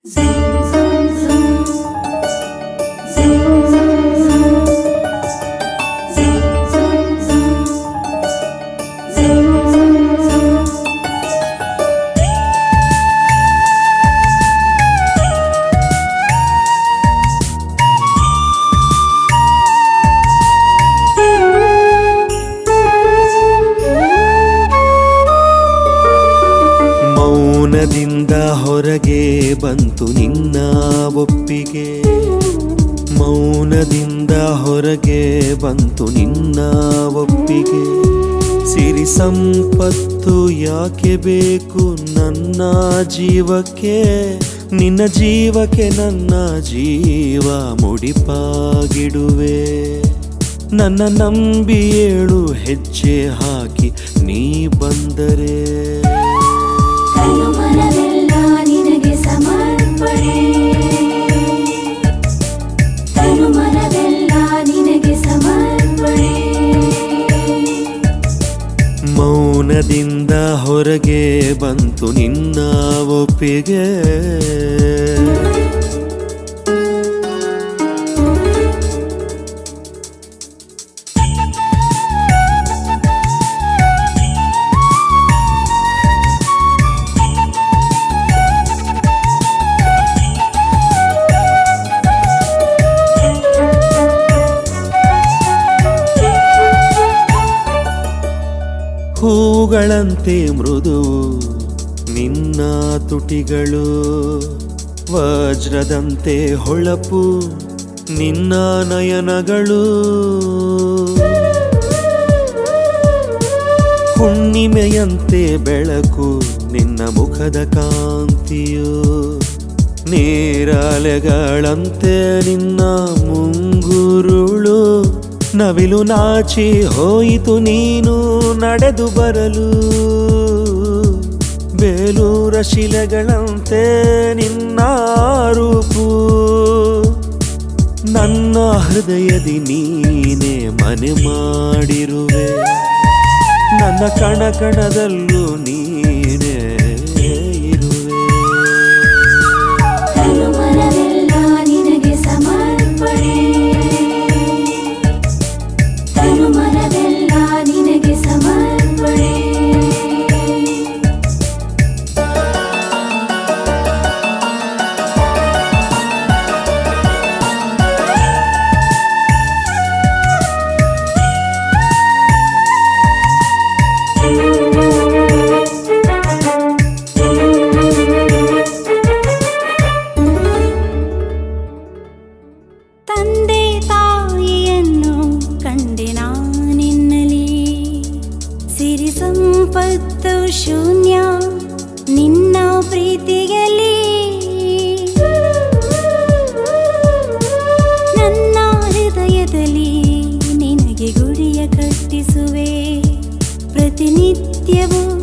ಮೌನದಿಂದ ಹೊರಗೆ ಬಂತು ನಿನ್ನ ಒಪ್ಪಿಗೆ ಮೌನದಿಂದ ಹೊರಗೆ ಬಂತು ನಿನ್ನ ಒಪ್ಪಿಗೆ ಸಿರಿ ಸಂಪತ್ತು ಯಾಕೆ ಬೇಕು ನನ್ನ ಜೀವಕ್ಕೆ ನಿನ್ನ ಜೀವಕ್ಕೆ ನನ್ನ ಜೀವ ಮುಡಿಪಾಗಿಡುವೆ ನನ್ನ ನಂಬಿ ಏಳು ಹೆಜ್ಜೆ ಹಾಕಿ ನೀ ಬಂದರೆ ತನುಮನವೆಲ್ಲ ನಿನಗೆ ಸಮರ್ಪಣೆ ತನುಮನವೆಲ್ಲ ನಿನಗೆ ಸಮರ್ಪಣೆ ಮೌನದಿಂದ ಹೊರಗೆ ಬಂತು ನಿನ್ನ ಒಪ್ಪಿಗೆ ಹೂಗಳಂತೆ ಮೃದು ನಿನ್ನ ತುಟಿಗಳು ವಜ್ರದಂತೆ ಹೊಳಪು ನಿನ್ನ ನಯನಗಳು ಹುಣ್ಣಿಮೆಯಂತೆ ಬೆಳಕು ನಿನ್ನ ಮುಖದ ಕಾಂತಿಯು ನೀರಲೆಗಳಂತೆ ನಿನ್ನ ಮುಂಗುರುಳು ನವಿಲು ನಾಚಿ ಹೋಯಿತು ನೀನು ನಡೆದು ಬರಲು ಬೇಲೂರ ಶಿಲೆಗಳಂತೆ ನಿನ್ನ ರೂಪು ನನ್ನ ಹೃದಯದಿ ನೀನೆ ಮನೆ ಮಾಡಿರುವೆ ನನ್ನ ಕಣ ಕಣದಲ್ಲೂ ನೀನೇ ಇರುವೆ ತನುಮನವೆಲ್ಲ ನಿನಗೆ ಸಮರ್ಪಣೆ ತನುಮನವೆಲ್ಲ ನಿನಗೆ ಸಮರ್ಪಣೆ ತಂದೆ ತಾಯಿಯನ್ನು ಕಂಡೆ ನಾನಿನ್ನಲಿ ಸಿರಿ ಸಂಪತ್ತು ಶೂನ್ಯ ನಿನ್ನ ಪ್ರೀತಿಯಲ್ಲಿ ನನ್ನ ಹೃದಯದಲ್ಲಿ ನಿನಗೆ ಗುಡಿಯ ಕಟ್ಟಿಸುವೆ ಪ್ರತಿನಿತ್ಯವೂ